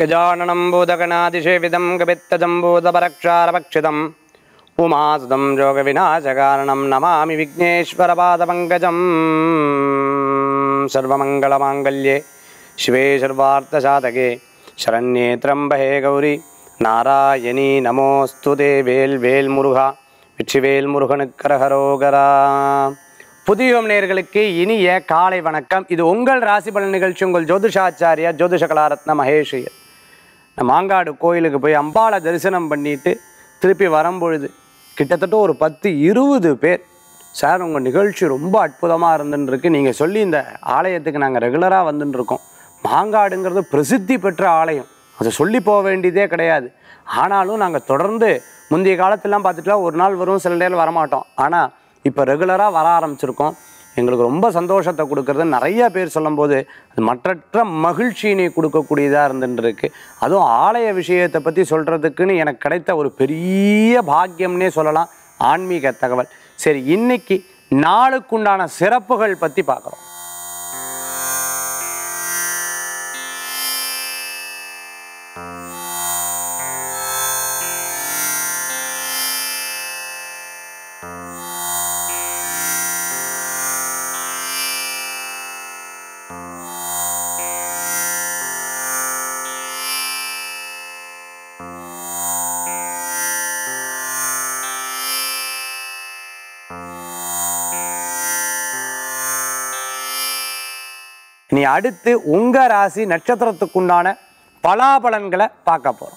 गजाननं भूतगणातिसेवितं कपित्तजम्बूतपरक्षारभक्षितम् उमासुतं योगविनाशकारणं नमामि विघ्नेश्वरपादपङ्कजम् सर्वमङ्गलमाङ्गल्ये शिवे सर्वार्थसाधके शरण्ये त्र्यम्बहे गौरी நாராயணி நமோஸ்து தே வேல் வேல் முருகா வெற்றிவேல் முருகனுக்கரகரோகரா புதியம் நேர்களுக்கு இனிய காலை வணக்கம் இது உங்கள் ராசி பலன் நிகழ்ச்சி உங்கள் ஜோதிஷாச்சாரியா ஜோதிஷ கலாரத்ன மகேஷையர் நான் மாங்காடு கோயிலுக்கு போய் அம்பாளை தரிசனம் பண்ணிட்டு திருப்பி வரும்பொழுது கிட்டத்தட்ட ஒரு பத்து இருபது பேர் சார் உங்கள் நிகழ்ச்சி ரொம்ப அற்புதமாக இருந்துன்னு இருக்கு நீங்கள் சொல்லி இந்த ஆலயத்துக்கு நாங்கள் ரெகுலராக வந்துன்னு இருக்கோம் மாங்காடுங்கிறது பிரசித்தி பெற்ற ஆலயம் அதை சொல்லி போக வேண்டியதே கிடையாது ஆனாலும் நாங்கள் தொடர்ந்து முந்தைய காலத்திலாம் பார்த்துட்டா ஒரு நாள் வரும் சில நேரம் வரமாட்டோம் ஆனால் இப்போ ரெகுலராக வர ஆரம்பிச்சிருக்கோம் எங்களுக்கு ரொம்ப சந்தோஷத்தை கொடுக்கறது நிறைய பேர் சொல்லும்போது அது மற்றற்ற மகிழ்ச்சியினை கொடுக்கக்கூடியதாக இருந்துட்டு இருக்கு அதுவும் ஆலய விஷயத்தை பற்றி சொல்கிறதுக்குன்னு எனக்கு கிடைத்த ஒரு பெரிய பாக்கியம்னே சொல்லலாம் ஆன்மீக தகவல் சரி இன்னைக்கு நாளுக்குண்டான சிறப்புகள் பற்றி பார்க்குறோம் இனி அடுத்து உங்க ராசி நட்சத்திரத்துக்குண்டான பலாபலன்களை பார்க்க போறோம்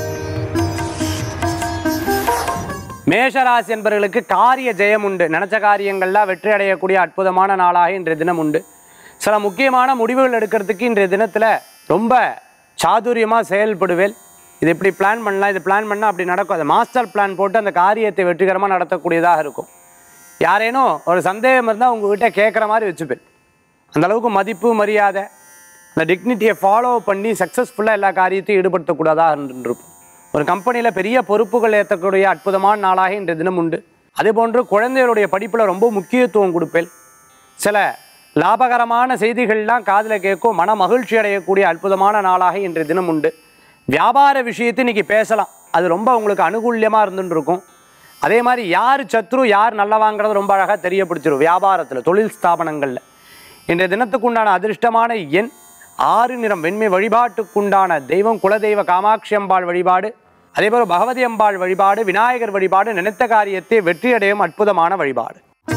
மேஷராசி என்பவர்களுக்கு காரிய ஜெயம் உண்டு நினைச்ச காரியங்கள்லாம் வெற்றி அடையக்கூடிய அற்புதமான நாளாக இன்றைய தினம் உண்டு சில முக்கியமான முடிவுகள் எடுக்கிறதுக்கு இன்றைய தினத்தில் ரொம்ப சாதுரியமாக செயல்படுவேல் இது இப்படி பிளான் பண்ணலாம் இது பிளான் பண்ணால் அப்படி நடக்கும் அது மாஸ்டர் பிளான் போட்டு அந்த காரியத்தை வெற்றிகரமாக நடத்தக்கூடியதாக இருக்கும் யாரேனும் ஒரு சந்தேகம் இருந்தால் உங்ககிட்ட கேட்குற மாதிரி வச்சுப்பேன் அந்த அளவுக்கு மதிப்பு மரியாதை அந்த டிக்னிட்டியை ஃபாலோ பண்ணி சக்ஸஸ்ஃபுல்லாக எல்லா காரியத்தையும் ஈடுபடுத்தக்கூடாதாக இருந்துருக்கும் ஒரு கம்பெனியில் பெரிய பொறுப்புகள் ஏற்றக்கூடிய அற்புதமான நாளாக இன்றைய தினம் உண்டு அதே போன்று குழந்தைகளுடைய படிப்பில் ரொம்ப முக்கியத்துவம் கொடுப்பேன் சில லாபகரமான செய்திகள்லாம் காதில் கேட்கும் மன மகிழ்ச்சி அடையக்கூடிய அற்புதமான நாளாக இன்றைய தினம் உண்டு வியாபார விஷயத்தை இன்னைக்கு பேசலாம் அது ரொம்ப உங்களுக்கு அனுகூல்யமாக இருந்துட்டு இருக்கும் அதே மாதிரி யார் சத்ரு யார் நல்லவாங்கிறது ரொம்ப அழகாக தெரியப்படுத்திடும் வியாபாரத்தில் தொழில் ஸ்தாபனங்களில் இன்றைய தினத்துக்குண்டான அதிர்ஷ்டமான எண் ஆறு நிறம் வெண்மை வழிபாட்டுக்குண்டான தெய்வம் குலதெய்வ காமாட்சி அம்பாள் வழிபாடு அதே போல பகவதி அம்பாள் வழிபாடு விநாயகர் வழிபாடு நினைத்த காரியத்தை வெற்றியடையும் அற்புதமான வழிபாடு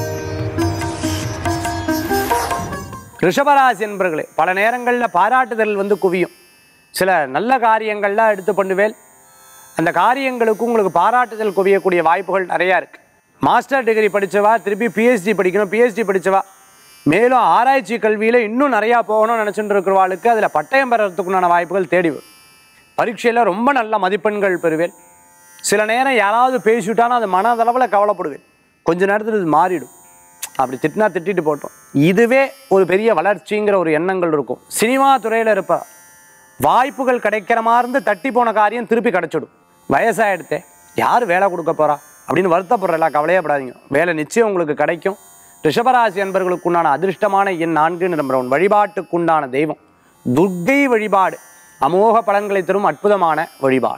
ரிஷபராசி என்பர்களே பல நேரங்களில் பாராட்டுதல் வந்து குவியும் சில நல்ல காரியங்கள்லாம் எடுத்து பண்ணுவேல் அந்த காரியங்களுக்கு உங்களுக்கு பாராட்டுதல் குவியக்கூடிய வாய்ப்புகள் நிறையா இருக்குது மாஸ்டர் டிகிரி படித்தவா திருப்பி பிஹெச்டி படிக்கணும் பிஹெச்டி படித்தவா மேலும் ஆராய்ச்சி கல்வியில் இன்னும் நிறையா போகணும்னு நினச்சிட்டு இருக்கிறவாளுக்கு அதில் பட்டயம் பெறறதுக்குண்டான வாய்ப்புகள் தேடி வரும் பரீட்சையில் ரொம்ப நல்ல மதிப்பெண்கள் பெறுவேன் சில நேரம் யாராவது பேசிவிட்டாலும் அது மனதளவில் கவலைப்படுவேன் கொஞ்ச நேரத்தில் இது மாறிடும் அப்படி திட்டினா திட்டிட்டு போட்டோம் இதுவே ஒரு பெரிய வளர்ச்சிங்கிற ஒரு எண்ணங்கள் இருக்கும் சினிமா துறையில் இருப்ப வாய்ப்புகள் கிடைக்கிற மாதிரி இருந்து தட்டி போன காரியம் திருப்பி கிடைச்சிடும் வயசாகிடுத்தே யார் வேலை கொடுக்க போறா அப்படின்னு வருத்தப்படுறல கவலையப்படாதீங்க வேலை நிச்சயம் உங்களுக்கு கிடைக்கும் ரிஷபராசி என்பவர்களுக்குண்டான அதிர்ஷ்டமான எண் நான்கு நிரம்புறவன் வழிபாட்டுக்குண்டான தெய்வம் துர்க்கை வழிபாடு அமோக பலன்களை தரும் அற்புதமான வழிபாடு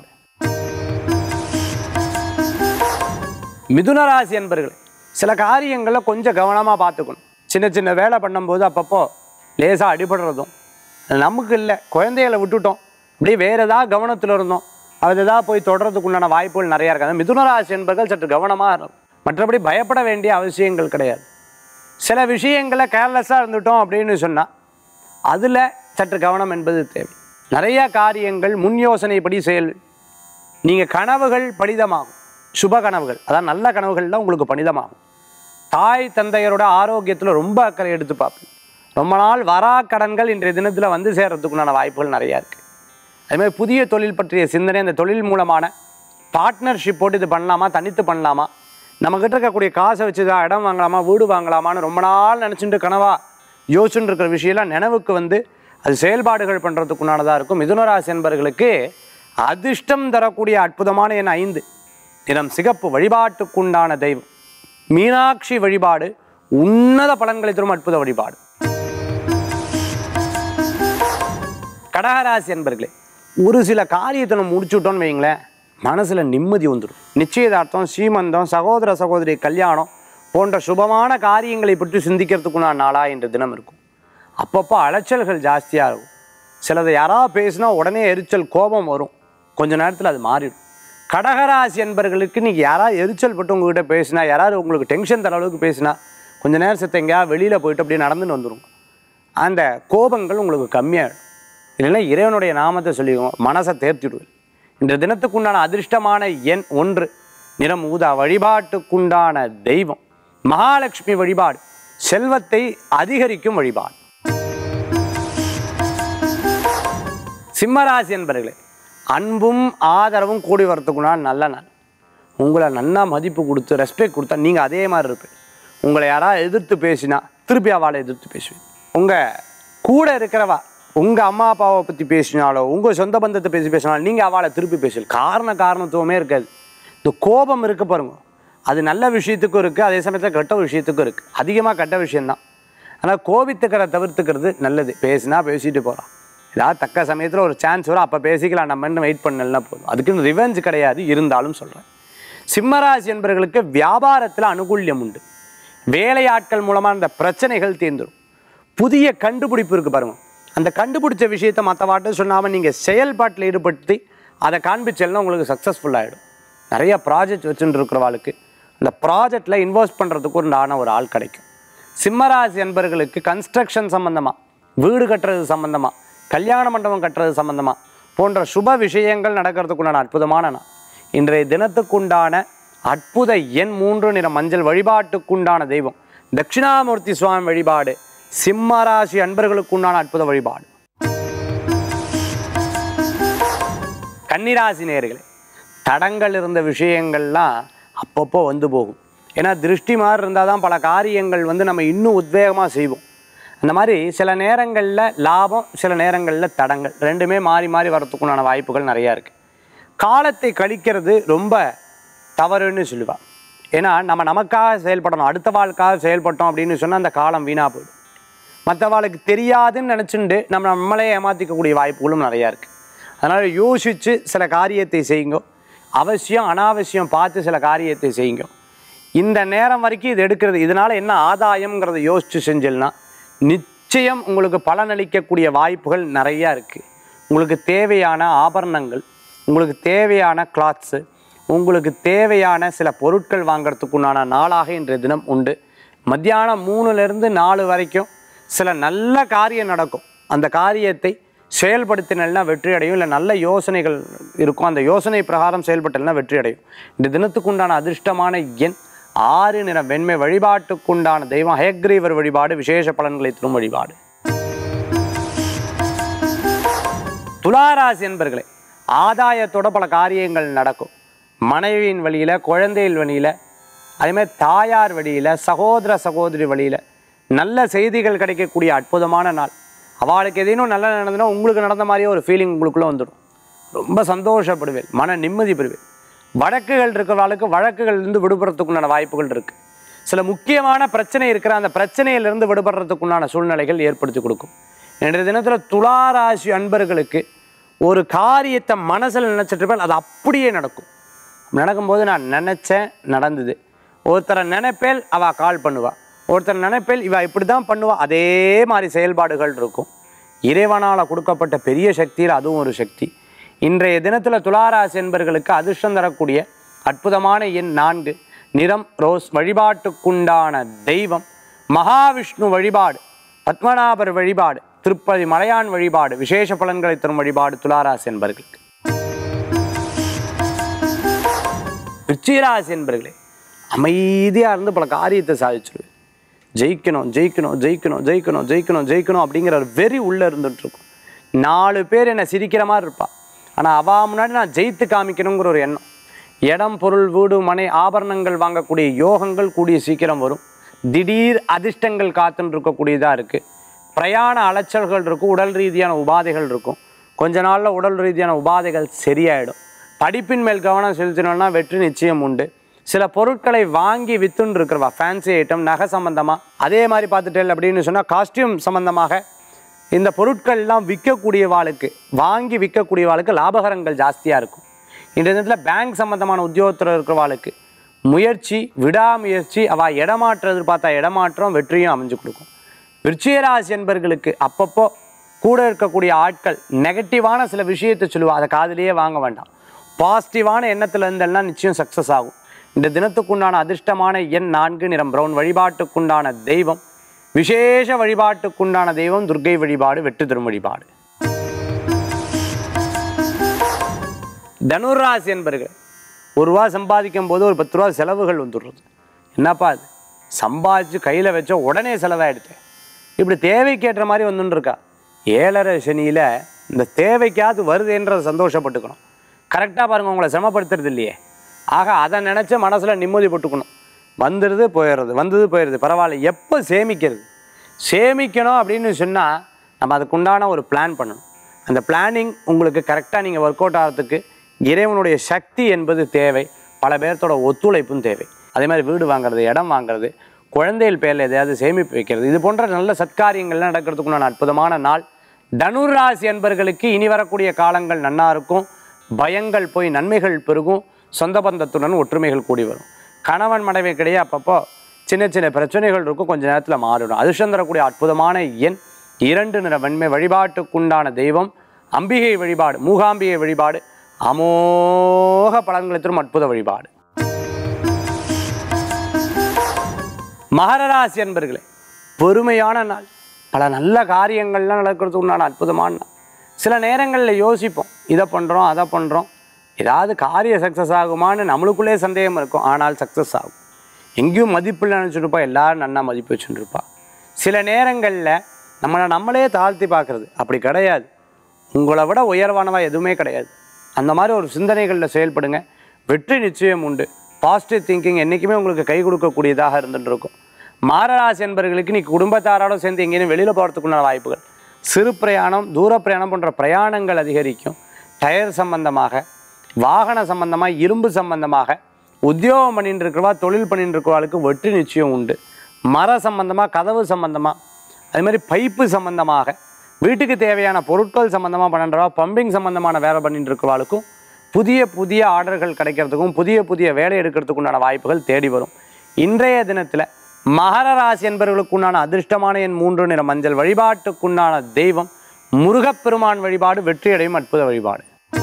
மிதுனராசி என்பர்களே சில காரியங்களில் கொஞ்சம் கவனமாக பார்த்துக்கணும் சின்ன சின்ன வேலை பண்ணும்போது அப்பப்போ லேசாக அடிபடுறதும் அது நமக்கு இல்லை குழந்தைகளை விட்டுட்டோம் அப்படியே வேறு ஏதாவது கவனத்தில் இருந்தோம் அது ஏதாவது போய் தொடர்றதுக்கு உண்டான வாய்ப்புகள் நிறையா இருக்காது மிதுனராசி என்பர்கள் சற்று கவனமாக இருக்கும் மற்றபடி பயப்பட வேண்டிய அவசியங்கள் கிடையாது சில விஷயங்களை கேர்லெஸ்ஸாக இருந்துட்டோம் அப்படின்னு சொன்னால் அதில் சற்று கவனம் என்பது தேவை நிறைய காரியங்கள் முன் யோசனைப்படி செயல் நீங்கள் கனவுகள் பலிதமாகும் சுப கனவுகள் அதான் நல்ல கனவுகள்லாம் உங்களுக்கு பணிதமாகும் தாய் தந்தையரோட ஆரோக்கியத்தில் ரொம்ப அக்கறை எடுத்து பார்ப்பேன் ரொம்ப நாள் வரா கடன்கள் இன்றைய தினத்தில் வந்து சேர்றதுக்குண்டான வாய்ப்புகள் நிறையா இருக்குது அதேமாதிரி புதிய தொழில் பற்றிய சிந்தனை அந்த தொழில் மூலமான பார்ட்னர்ஷிப் போட்டு இது பண்ணலாமா தனித்து பண்ணலாமா நம்மக்கிட்ட இருக்கக்கூடிய காசை வச்சு தான் இடம் வாங்கலாமா வீடு வாங்கலாமான்னு ரொம்ப நாள் நினச்சிட்டு கனவா யோசிச்சுட்டு இருக்கிற விஷயம்லாம் நினைவுக்கு வந்து அது செயல்பாடுகள் பண்ணுறதுக்குண்டானதாக இருக்கும் மிதுனராசி என்பவர்களுக்கு அதிர்ஷ்டம் தரக்கூடிய அற்புதமான எண் ஐந்து தினம் சிகப்பு வழிபாட்டுக்குண்டான தெய்வம் மீனாட்சி வழிபாடு உன்னத பலன்களை தரும் அற்புத வழிபாடு கடகராசி என்பர்களே ஒரு சில காரியத்தை நம்ம முடிச்சுட்டோம்னு வைங்களேன் மனசில் நிம்மதி வந்துடும் நிச்சயதார்த்தம் சீமந்தம் சகோதர சகோதரி கல்யாணம் போன்ற சுபமான காரியங்களை பற்றி சிந்திக்கிறதுக்குண்டான நாளா என்ற தினம் இருக்கும் அப்பப்போ அலைச்சல்கள் ஜாஸ்தியாக இருக்கும் சிலதை யாராவது பேசினா உடனே எரிச்சல் கோபம் வரும் கொஞ்ச நேரத்தில் அது மாறிடும் கடகராசி என்பர்களுக்கு நீங்கள் யாராவது எரிச்சல் பட்டு உங்ககிட்ட பேசினா யாராவது உங்களுக்கு டென்ஷன் தர அளவுக்கு பேசினா கொஞ்ச நேரம் செத்த எங்கேயாவது வெளியில் போயிட்டு அப்படியே நடந்துட்டு வந்துடும் அந்த கோபங்கள் உங்களுக்கு கம்மியாகிடும் இல்லைன்னா இறைவனுடைய நாமத்தை சொல்லிடுவோம் மனசை தேர்த்திடுவேன் இந்த தினத்துக்குண்டான அதிர்ஷ்டமான எண் ஒன்று நிறம் ஊதா வழிபாட்டுக்குண்டான தெய்வம் மகாலட்சுமி வழிபாடு செல்வத்தை அதிகரிக்கும் வழிபாடு சிம்மராசி என்பர்களே அன்பும் ஆதரவும் கூடி வரத்துக்குண்டான நல்ல நாள் உங்களை நன்னா மதிப்பு கொடுத்து ரெஸ்பெக்ட் கொடுத்தா நீங்கள் அதே மாதிரி இருப்பீங்க உங்களை யாராவது எதிர்த்து பேசினா திருப்பி அவளை எதிர்த்து பேசுவேன் உங்கள் கூட இருக்கிறவா உங்கள் அம்மா அப்பாவை பற்றி பேசினாலோ உங்கள் சொந்த பந்தத்தை பேசி பேசினாலும் நீங்கள் அவளை திருப்பி பேசல காரண காரணத்துவமே இருக்காது இந்த கோபம் இருக்கு பாருங்க அது நல்ல விஷயத்துக்கும் இருக்குது அதே சமயத்தில் கெட்ட விஷயத்துக்கும் இருக்குது அதிகமாக கெட்ட விஷயம்தான் ஆனால் கோபித்துக்கிற தவிர்த்துக்கிறது நல்லது பேசினா பேசிட்டு போகிறான் ஏதாவது தக்க சமயத்தில் ஒரு சான்ஸ் வரும் அப்போ பேசிக்கலாம் நம்ம வெயிட் பண்ணலன்னா போதும் அதுக்குன்னு ரிவெஞ்ச் கிடையாது இருந்தாலும் சொல்கிறேன் சிம்மராசி என்பவர்களுக்கு வியாபாரத்தில் அனுகூல்யம் உண்டு வேலையாட்கள் மூலமாக அந்த பிரச்சனைகள் தீர்ந்துடும் புதிய கண்டுபிடிப்பு இருக்குது பாருங்க அந்த கண்டுபிடிச்ச விஷயத்தை மற்றவாட்ட சொன்னாமல் நீங்கள் செயல்பாட்டில் ஈடுபடுத்தி அதை காண்பிச்சல்னா உங்களுக்கு சக்ஸஸ்ஃபுல் ஆகிடும் நிறைய ப்ராஜெக்ட் வச்சுட்டு இருக்கிறவாளுக்கு அந்த ப்ராஜெக்டில் இன்வெஸ்ட் பண்ணுறதுக்கு உண்டான ஒரு ஆள் கிடைக்கும் சிம்மராசி என்பர்களுக்கு கன்ஸ்ட்ரக்ஷன் சம்மந்தமாக வீடு கட்டுறது சம்மந்தமாக கல்யாண மண்டபம் கட்டுறது சம்மந்தமாக போன்ற சுப விஷயங்கள் நடக்கிறதுக்குண்டான அற்புதமான நாள் இன்றைய தினத்துக்குண்டான அற்புத எண் மூன்று நிற மஞ்சள் வழிபாட்டுக்குண்டான தெய்வம் தட்சிணாமூர்த்தி சுவாமி வழிபாடு சிம்மராசி அன்பர்களுக்குண்டான அற்புத வழிபாடு கன்னிராசி நேர்களே தடங்கள் இருந்த விஷயங்கள்லாம் அப்பப்போ வந்து போகும் ஏன்னா திருஷ்டி மாதிரி இருந்தால் தான் பல காரியங்கள் வந்து நம்ம இன்னும் உத்வேகமாக செய்வோம் அந்த மாதிரி சில நேரங்களில் லாபம் சில நேரங்களில் தடங்கள் ரெண்டுமே மாறி மாறி வரத்துக்குண்டான வாய்ப்புகள் நிறையா இருக்குது காலத்தை கழிக்கிறது ரொம்ப தவறுன்னு சொல்லுவாள் ஏன்னா நம்ம நமக்காக செயல்படணும் அடுத்த வாழ்க்காக செயல்பட்டோம் அப்படின்னு சொன்னால் அந்த காலம் வீணாக போயிடும் மற்றவாளுக்கு தெரியாதுன்னு நினச்சிண்டு நம்ம நம்மளே ஏமாற்றிக்கக்கூடிய வாய்ப்புகளும் நிறையா இருக்குது அதனால் யோசித்து சில காரியத்தை செய்யுங்க அவசியம் அனாவசியம் பார்த்து சில காரியத்தை செய்யுங்க இந்த நேரம் வரைக்கும் இது எடுக்கிறது இதனால் என்ன ஆதாயம்ங்கிறத யோசித்து செஞ்சல்னா நிச்சயம் உங்களுக்கு பலனளிக்கக்கூடிய வாய்ப்புகள் நிறையா இருக்குது உங்களுக்கு தேவையான ஆபரணங்கள் உங்களுக்கு தேவையான கிளாத்ஸு உங்களுக்கு தேவையான சில பொருட்கள் வாங்குறதுக்குண்டான நாளாக இன்றைய தினம் உண்டு மத்தியானம் மூணுலேருந்து நாலு வரைக்கும் சில நல்ல காரியம் நடக்கும் அந்த காரியத்தை செயல்படுத்தினா வெற்றி அடையும் இல்லை நல்ல யோசனைகள் இருக்கும் அந்த யோசனை பிரகாரம் செயல்பட்டல்னா வெற்றி அடையும் இந்த தினத்துக்குண்டான அதிர்ஷ்டமான எண் ஆறு நிற வெண்மை வழிபாட்டுக்குண்டான தெய்வம் ஹயக்ரீவர் வழிபாடு விசேஷ பலன்களை தரும் வழிபாடு துளாராசி என்பர்களே ஆதாயத்தோட பல காரியங்கள் நடக்கும் மனைவியின் வழியில் குழந்தைகள் வழியில் அதேமாதிரி தாயார் வழியில் சகோதர சகோதரி வழியில் நல்ல செய்திகள் கிடைக்கக்கூடிய அற்புதமான நாள் அவளுக்கு எதேனும் நல்லா நடந்ததுன்னா உங்களுக்கு நடந்த மாதிரியே ஒரு ஃபீலிங் உங்களுக்குள்ளே வந்துடும் ரொம்ப சந்தோஷப்படுவேன் மன நிம்மதி பெறுவேன் வழக்குகள் இருக்கிறவளுக்கு வழக்குகள்லேருந்து விடுபடுறதுக்குண்டான வாய்ப்புகள் இருக்குது சில முக்கியமான பிரச்சனை இருக்கிற அந்த பிரச்சனையிலிருந்து விடுபடுறதுக்குண்டான சூழ்நிலைகள் ஏற்படுத்தி கொடுக்கும் இன்றைய தினத்தில் துளாராசி அன்பர்களுக்கு ஒரு காரியத்தை மனசில் நினச்சிட்டு இருப்பேன் அது அப்படியே நடக்கும் நடக்கும்போது நான் நினச்சேன் நடந்தது ஒருத்தரை நினைப்பேல் அவள் கால் பண்ணுவா ஒருத்தர் நினைப்பேல் இவ இப்படி தான் பண்ணுவா அதே மாதிரி செயல்பாடுகள் இருக்கும் இறைவனால் கொடுக்கப்பட்ட பெரிய சக்தியில் அதுவும் ஒரு சக்தி இன்றைய தினத்தில் துளாராசி என்பர்களுக்கு அதிர்ஷ்டம் தரக்கூடிய அற்புதமான எண் நான்கு நிறம் ரோஸ் வழிபாட்டுக்குண்டான தெய்வம் மகாவிஷ்ணு வழிபாடு பத்மநாபர் வழிபாடு திருப்பதி மலையான் வழிபாடு விசேஷ பலன்களை தரும் வழிபாடு துளாராசி என்பர்களுக்கு விருச்சிகராசி என்பர்களே அமைதியாக இருந்து பல காரியத்தை சாதிச்சிருவேன் ஜெயிக்கணும் ஜெயிக்கணும் ஜெயிக்கணும் ஜெயிக்கணும் ஜெயிக்கணும் ஜெயிக்கணும் அப்படிங்கிற ஒரு வெறி உள்ளே இருந்துட்டு இருக்கும் நாலு பேர் என்னை சிரிக்கிற மாதிரி இருப்பா ஆனால் அவா முன்னாடி நான் ஜெயித்து காமிக்கணுங்கிற ஒரு எண்ணம் இடம் பொருள் வீடு மனை ஆபரணங்கள் வாங்கக்கூடிய யோகங்கள் கூடிய சீக்கிரம் வரும் திடீர் அதிர்ஷ்டங்கள் காத்துன்னு இருக்கக்கூடியதாக இருக்குது பிரயாண அலைச்சல்கள் இருக்கும் உடல் ரீதியான உபாதைகள் இருக்கும் கொஞ்ச நாளில் உடல் ரீதியான உபாதைகள் சரியாயிடும் படிப்பின் மேல் கவனம் செலுத்தினோம்னா வெற்றி நிச்சயம் உண்டு சில பொருட்களை வாங்கி வித்துன்னு இருக்கிறவா ஃபேன்சி ஐட்டம் நகை சம்மந்தமாக அதே மாதிரி பார்த்துட்டேன் அப்படின்னு சொன்னால் காஸ்டியூம் சம்மந்தமாக இந்த பொருட்கள்லாம் விற்கக்கூடிய வாளுக்கு வாங்கி விற்கக்கூடிய வாளுக்கு லாபகரங்கள் ஜாஸ்தியாக இருக்கும் இந்த நேரத்தில் பேங்க் சம்மந்தமான உத்தியோகத்தில் இருக்கிறவாளுக்கு முயற்சி விடாமுயற்சி அவள் இடமாற்றம் எதிர்பார்த்தா இடமாற்றம் வெற்றியும் அமைஞ்சு கொடுக்கும் விருச்சிகராசி என்பர்களுக்கு அப்பப்போ கூட இருக்கக்கூடிய ஆட்கள் நெகட்டிவான சில விஷயத்தை சொல்லுவா அதை காதுலயே வாங்க வேண்டாம் பாசிட்டிவான எண்ணத்தில் இருந்தெல்லாம் நிச்சயம் சக்ஸஸ் ஆகும் இந்த தினத்துக்குண்டான அதிர்ஷ்டமான எண் நான்கு நிறம் பிரவுன் வழிபாட்டுக்குண்டான தெய்வம் விசேஷ வழிபாட்டுக்குண்டான தெய்வம் துர்க்கை வழிபாடு வெற்றி தரும் வழிபாடு தனுராசி என்பர்கள் ஒரு ரூபா சம்பாதிக்கும் போது ஒரு பத்து ரூபா செலவுகள் வந்துடுறது என்னப்பா அது சம்பாதிச்சு கையில் வச்ச உடனே செலவாயிடுது இப்படி தேவைக்கேற்ற மாதிரி வந்துன்னு இருக்கா ஏழரை சனியில் இந்த தேவைக்காவது வருதுன்றதை சந்தோஷப்பட்டுக்கணும் கரெக்டாக பாருங்கள் உங்களை சிரமப்படுத்துறது இல்லையே ஆக அதை நினச்சி மனசில் நிம்மதி போட்டுக்கணும் வந்துடுது போயிடுறது வந்தது போயிடுது பரவாயில்ல எப்போ சேமிக்கிறது சேமிக்கணும் அப்படின்னு சொன்னால் நம்ம அதுக்குண்டான ஒரு பிளான் பண்ணணும் அந்த பிளானிங் உங்களுக்கு கரெக்டாக நீங்கள் ஒர்க் அவுட் ஆகிறதுக்கு இறைவனுடைய சக்தி என்பது தேவை பல பேர்த்தோட ஒத்துழைப்பும் தேவை அதே மாதிரி வீடு வாங்குறது இடம் வாங்குறது குழந்தைகள் பேரில் எதையாவது சேமிப்பு வைக்கிறது இது போன்ற நல்ல சத்காரியங்கள்லாம் நடக்கிறதுக்குண்டான அற்புதமான நாள் தனுராசி என்பர்களுக்கு இனி வரக்கூடிய காலங்கள் நன்னா இருக்கும் பயங்கள் போய் நன்மைகள் பெருகும் சொந்த பந்தத்துடன் ஒற்றுமைகள் கூடி வரும் கணவன் மனைவிக்கிடையே அப்பப்போ சின்ன சின்ன பிரச்சனைகள் இருக்கும் கொஞ்ச நேரத்தில் மாறிடும் அதிர்ஷ்டம் தரக்கூடிய அற்புதமான எண் இரண்டு நிற வெண்மை வழிபாட்டுக்குண்டான தெய்வம் அம்பிகை வழிபாடு மூகாம்பிகை வழிபாடு அமோக பலன்களை தரும் அற்புத வழிபாடு மகர ராசி அன்பர்களே பொறுமையான நாள் பல நல்ல காரியங்கள்லாம் நடக்கிறதுக்கு உண்டான அற்புதமான நாள் சில நேரங்களில் யோசிப்போம் இதை பண்ணுறோம் அதை பண்ணுறோம் ஏதாவது காரிய சக்ஸஸ் ஆகுமான்னு நம்மளுக்குள்ளே சந்தேகம் இருக்கும் ஆனால் சக்ஸஸ் ஆகும் எங்கேயும் மதிப்பில்லை நினச்சிருப்பா எல்லாரும் நன்னா மதிப்பு வச்சுருப்பா சில நேரங்களில் நம்மளை நம்மளே தாழ்த்தி பார்க்குறது அப்படி கிடையாது உங்களை விட உயர்வானவா எதுவுமே கிடையாது அந்த மாதிரி ஒரு சிந்தனைகளில் செயல்படுங்க வெற்றி நிச்சயம் உண்டு பாசிட்டிவ் திங்கிங் என்றைக்குமே உங்களுக்கு கை கொடுக்கக்கூடியதாக இருந்துட்டு இருக்கும் மாரராசி என்பவர்களுக்கு நீ குடும்பத்தாரோட சேர்ந்து எங்கேயும் வெளியில் போகிறதுக்குண்டான வாய்ப்புகள் சிறு பிரயாணம் தூர பிரயாணம் போன்ற பிரயாணங்கள் அதிகரிக்கும் டயர் சம்பந்தமாக வாகன சம்பந்தமாக இரும்பு சம்பந்தமாக உத்தியோகம் பண்ணிட்டு இருக்கிறவா தொழில் பண்ணிட்டு இருக்கிறவாளுக்கு வெற்றி நிச்சயம் உண்டு மர சம்பந்தமாக கதவு சம்பந்தமாக அது மாதிரி பைப்பு சம்பந்தமாக வீட்டுக்கு தேவையான பொருட்கள் சம்பந்தமாக பண்ணுறவா பம்பிங் சம்பந்தமான வேலை பண்ணிட்டு இருக்கிறவாளுக்கும் புதிய புதிய ஆர்டர்கள் கிடைக்கிறதுக்கும் புதிய புதிய வேலை எடுக்கிறதுக்கு உண்டான வாய்ப்புகள் தேடி வரும் இன்றைய தினத்தில் மகர ராசி என்பவர்களுக்கு உண்டான அதிர்ஷ்டமான என் மூன்று நிற மஞ்சள் வழிபாட்டுக்குண்டான தெய்வம் முருகப்பெருமான் வழிபாடு வெற்றியடையும் அற்புத வழிபாடு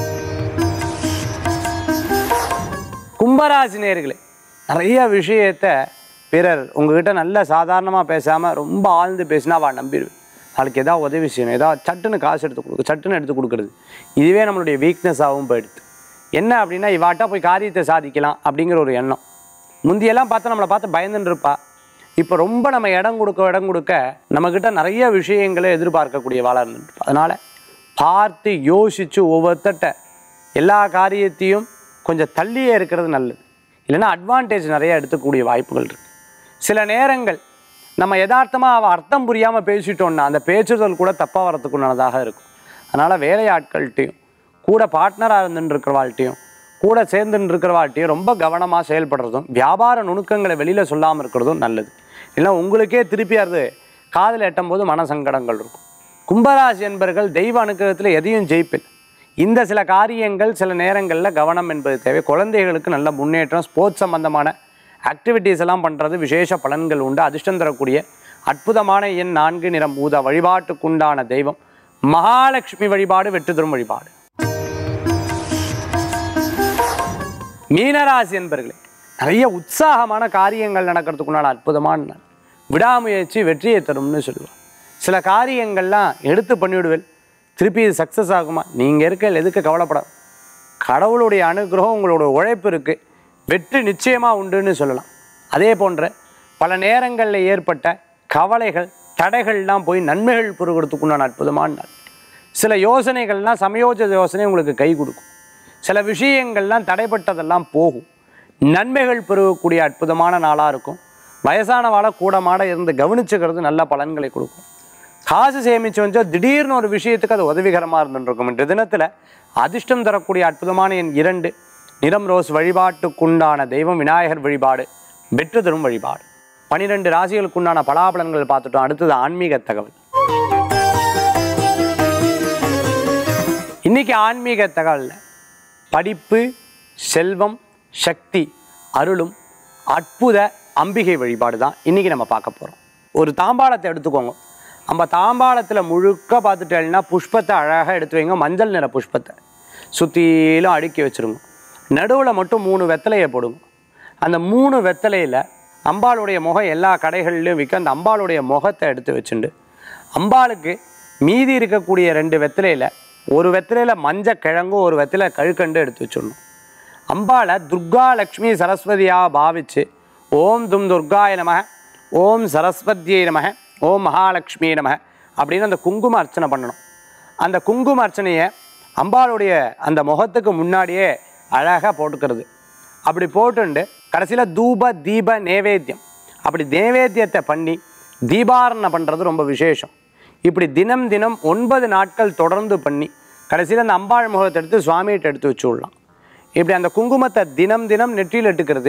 கும்பராசி நேர்களே நிறைய விஷயத்த பிறர் உங்ககிட்ட நல்ல சாதாரணமாக பேசாமல் ரொம்ப ஆழ்ந்து பேசினா அவள் நம்பிடுவேன் அவளுக்கு ஏதாவது உதவி செய்யணும் ஏதாவது சட்டுன்னு காசு எடுத்து கொடுக்கு சட்டுன்னு எடுத்து கொடுக்குறது இதுவே நம்மளுடைய வீக்னஸாகவும் போயிடுது என்ன அப்படின்னா இவாட்டா போய் காரியத்தை சாதிக்கலாம் அப்படிங்கிற ஒரு எண்ணம் முந்தியெல்லாம் பார்த்து நம்மளை பார்த்து பயந்துன்னு இருப்பா இப்போ ரொம்ப நம்ம இடம் கொடுக்க இடம் கொடுக்க நம்மக்கிட்ட நிறைய விஷயங்களை எதிர்பார்க்கக்கூடிய வாழ இருந்துட்டு அதனால் பார்த்து யோசித்து ஒவ்வொருத்தட்ட எல்லா காரியத்தையும் கொஞ்சம் தள்ளியே இருக்கிறது நல்லது இல்லைன்னா அட்வான்டேஜ் நிறைய எடுத்துக்கூடிய வாய்ப்புகள் இருக்குது சில நேரங்கள் நம்ம யதார்த்தமாக அவள் அர்த்தம் புரியாமல் பேசிட்டோம்னா அந்த பேச்சுதல் கூட தப்பாக வரத்துக்குண்டானதாக இருக்கும் அதனால் வேலையாட்கள்கிட்டையும் கூட பார்ட்னராக இருந்துட்டு இருக்கிறவாள்கிட்டையும் கூட சேர்ந்துட்டு இருக்கிறவாள்கிட்டையும் ரொம்ப கவனமாக செயல்படுறதும் வியாபார நுணுக்கங்களை வெளியில் சொல்லாமல் இருக்கிறதும் நல்லது இல்லைன்னா உங்களுக்கே திருப்பி அது காதில் எட்டும் போது மனசங்கடங்கள் இருக்கும் கும்பராசி என்பர்கள் தெய்வ அனுக்கிரகத்தில் எதையும் ஜெயிப்பில் இந்த சில காரியங்கள் சில நேரங்களில் கவனம் என்பது தேவை குழந்தைகளுக்கு நல்ல முன்னேற்றம் ஸ்போர்ட்ஸ் சம்பந்தமான ஆக்டிவிட்டீஸ் எல்லாம் பண்ணுறது விசேஷ பலன்கள் உண்டு அதிர்ஷ்டம் தரக்கூடிய அற்புதமான எண் நான்கு நிறம் ஊதா வழிபாட்டுக்குண்டான தெய்வம் மகாலட்சுமி வழிபாடு வெற்றி தரும் வழிபாடு மீனராசி என்பர்களே நிறைய உற்சாகமான காரியங்கள் நடக்கிறதுக்குண்டான அற்புதமான நாள் விடாமுயற்சி வெற்றியை தரும்னு சொல்லுவாள் சில காரியங்கள்லாம் எடுத்து பண்ணிவிடுவேன் திருப்பி இது சக்ஸஸ் ஆகுமா நீங்கள் இருக்க எதுக்கு கவலைப்படாது கடவுளுடைய அனுகிரகம் உங்களோட உழைப்பு இருக்குது வெற்றி நிச்சயமாக உண்டுன்னு சொல்லலாம் அதே போன்ற பல நேரங்களில் ஏற்பட்ட கவலைகள் தடைகள்லாம் போய் நன்மைகள் பெறுகிறதுக்குண்டான அற்புதமான நாள் சில யோசனைகள்லாம் சமயோஜித யோசனை உங்களுக்கு கை கொடுக்கும் சில விஷயங்கள்லாம் தடைப்பட்டதெல்லாம் போகும் நன்மைகள் பெருகக்கூடிய அற்புதமான நாளாக இருக்கும் வயசானவாளை கூடமாட இருந்து கவனிச்சுக்கிறது நல்ல பலன்களை கொடுக்கும் காசு சேமிச்சு வச்சா திடீர்னு ஒரு விஷயத்துக்கு அது உதவிகரமாக இருந்துருக்கும் இன்றைய தினத்தில் அதிர்ஷ்டம் தரக்கூடிய அற்புதமான என் இரண்டு நிறம் ரோஸ் வழிபாட்டுக்குண்டான தெய்வம் விநாயகர் வழிபாடு வெற்றி தரும் வழிபாடு பனிரெண்டு ராசிகளுக்குண்டான பலாபலன்கள் பார்த்துட்டோம் அடுத்தது ஆன்மீக தகவல் இன்னைக்கு ஆன்மீக தகவலில் படிப்பு செல்வம் சக்தி அருளும் அற்புத அம்பிகை வழிபாடு தான் இன்றைக்கி நம்ம பார்க்க போகிறோம் ஒரு தாம்பாளத்தை எடுத்துக்கோங்க நம்ம தாம்பாளத்தில் முழுக்க பார்த்துட்டேன்னா புஷ்பத்தை அழகாக எடுத்து வைங்க மஞ்சள் நிற புஷ்பத்தை சுற்றிலும் அடுக்கி வச்சுருங்க நடுவில் மட்டும் மூணு வெத்தலையை போடுங்க அந்த மூணு வெத்தலையில் அம்பாளுடைய முகம் எல்லா கடைகள்லையும் விற்க அந்த அம்பாளுடைய முகத்தை எடுத்து வச்சுண்டு அம்பாளுக்கு மீதி இருக்கக்கூடிய ரெண்டு வெத்தலையில் ஒரு வெத்தலையில் மஞ்சள் கிழங்கும் ஒரு வெத்தலை கழுக்கண்டு எடுத்து வச்சிடணும் அம்பாளை துர்கா லக்ஷ்மி சரஸ்வதியாக பாவிச்சு ஓம் தும் துர்காய நமக ஓம் சரஸ்வதியை நமக ஓம் மகாலட்சுமி நமக அப்படின்னு அந்த குங்கும அர்ச்சனை பண்ணணும் அந்த குங்கும அர்ச்சனையை அம்பாளுடைய அந்த முகத்துக்கு முன்னாடியே அழகாக போட்டுக்கிறது அப்படி போட்டுண்டு கடைசியில் தூப தீப நேவேத்தியம் அப்படி நேவேத்தியத்தை பண்ணி தீபாரணை பண்ணுறது ரொம்ப விசேஷம் இப்படி தினம் தினம் ஒன்பது நாட்கள் தொடர்ந்து பண்ணி கடைசியில் அந்த அம்பாள் முகத்தை எடுத்து சுவாமிகிட்ட எடுத்து வச்சு விடலாம் இப்படி அந்த குங்குமத்தை தினம் தினம் நெற்றியில் இட்டுக்கிறது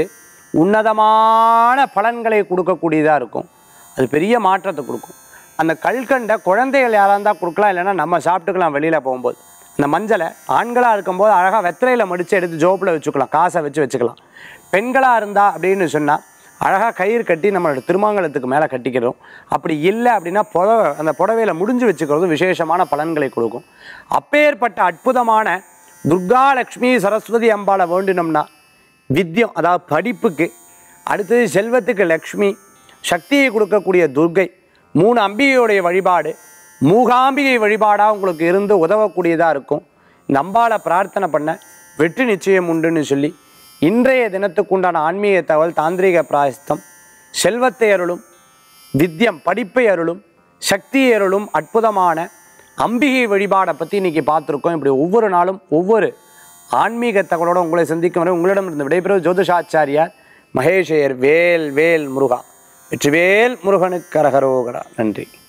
உன்னதமான பலன்களை கொடுக்கக்கூடியதாக இருக்கும் அது பெரிய மாற்றத்தை கொடுக்கும் அந்த கல்கண்டை குழந்தைகள் யாராக இருந்தால் கொடுக்கலாம் இல்லைன்னா நம்ம சாப்பிட்டுக்கலாம் வெளியில் போகும்போது அந்த மஞ்சளை ஆண்களாக இருக்கும்போது அழகாக வெத்தலையில் மடித்து எடுத்து ஜோப்பில் வச்சுக்கலாம் காசை வச்சு வச்சுக்கலாம் பெண்களாக இருந்தா அப்படின்னு சொன்னால் அழகாக கயிறு கட்டி நம்மளோட திருமாங்கலத்துக்கு மேலே கட்டிக்கிறோம் அப்படி இல்லை அப்படின்னா புடவை அந்த புடவையில் முடிஞ்சு வச்சுக்கிறது விசேஷமான பலன்களை கொடுக்கும் அப்பேற்பட்ட அற்புதமான துர்கா லக்ஷ்மி சரஸ்வதி அம்பாளை வேண்டினோம்னா வித்யம் அதாவது படிப்புக்கு அடுத்தது செல்வத்துக்கு லக்ஷ்மி சக்தியை கொடுக்கக்கூடிய துர்கை மூணு அம்பிகையுடைய வழிபாடு மூகாம்பிகை வழிபாடாக உங்களுக்கு இருந்து உதவக்கூடியதாக இருக்கும் இந்த அம்பாளை பிரார்த்தனை பண்ண வெற்றி நிச்சயம் உண்டுன்னு சொல்லி இன்றைய தினத்துக்குண்டான ஆன்மீக தகவல் தாந்திரிக பிராயஸ்தம் செல்வத்தை அருளும் வித்யம் படிப்பை அருளும் சக்தி அருளும் அற்புதமான அம்பிகை வழிபாடை பற்றி இன்னைக்கு பார்த்துருக்கோம் இப்படி ஒவ்வொரு நாளும் ஒவ்வொரு ஆன்மீக தகவலோட உங்களை சந்திக்கும் வரை உங்களிடமிருந்து விடைபெறுவது ஜோதிஷாச்சாரியார் மகேஷையர் வேல் வேல் முருகா வெற்றிவேல் முருகனுக்கு கரகரோகரா நன்றி